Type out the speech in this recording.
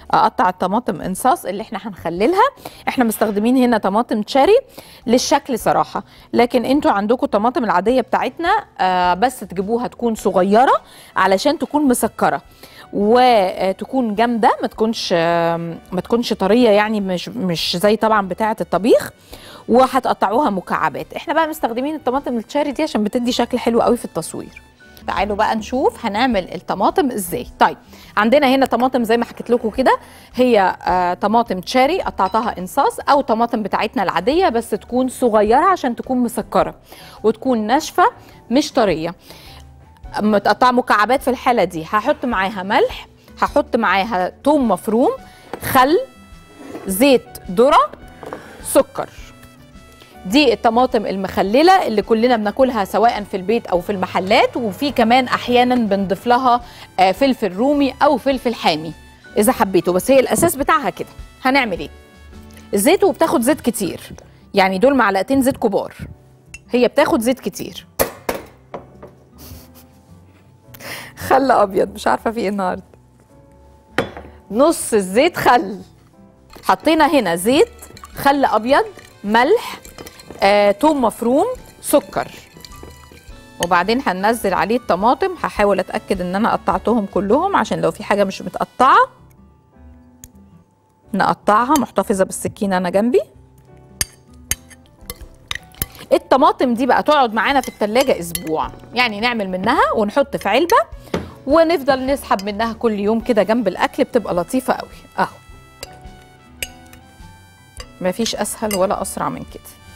اقطع الطماطم انصاص اللي احنا هنخللها احنا مستخدمين هنا طماطم تشاري للشكل صراحه لكن انتوا عندكم الطماطم العاديه بتاعتنا آه بس تجيبوها تكون صغيره علشان تكون مسكره وتكون جامده ما تكونش آه ما تكونش طريه يعني مش مش زي طبعا بتاعه الطبيخ وهتقطعوها مكعبات احنا بقى مستخدمين الطماطم التشاري دي عشان بتدي شكل حلو قوي في التصوير تعالوا بقى نشوف هنعمل الطماطم ازاي طيب عندنا هنا طماطم زي ما حكيت لكم كده هي آه طماطم تشاري قطعتها انصاص او طماطم بتاعتنا العاديه بس تكون صغيره عشان تكون مسكره وتكون ناشفه مش طريه متقطعه مكعبات في الحاله دي هحط معاها ملح هحط معاها توم مفروم خل زيت ذره سكر دي الطماطم المخلله اللي كلنا بناكلها سواء في البيت او في المحلات وفي كمان احيانا بنضيف لها آه، فلفل رومي او فلفل حامي اذا حبيتوا بس هي الاساس بتاعها كده هنعمل ايه الزيت وبتاخد زيت كتير يعني دول معلقتين زيت كبار هي بتاخد زيت كتير خل ابيض مش عارفه في ايه النهارده نص الزيت خل حطينا هنا زيت خل ابيض ملح آه، توم مفروم سكر وبعدين هننزل عليه الطماطم هحاول اتاكد ان انا قطعتهم كلهم عشان لو في حاجه مش متقطعه نقطعها محتفظه بالسكينه انا جنبي الطماطم دي بقى تقعد معانا في التلاجة اسبوع يعني نعمل منها ونحط في علبه ونفضل نسحب منها كل يوم كده جنب الاكل بتبقى لطيفه قوي اهو مفيش اسهل ولا اسرع من كده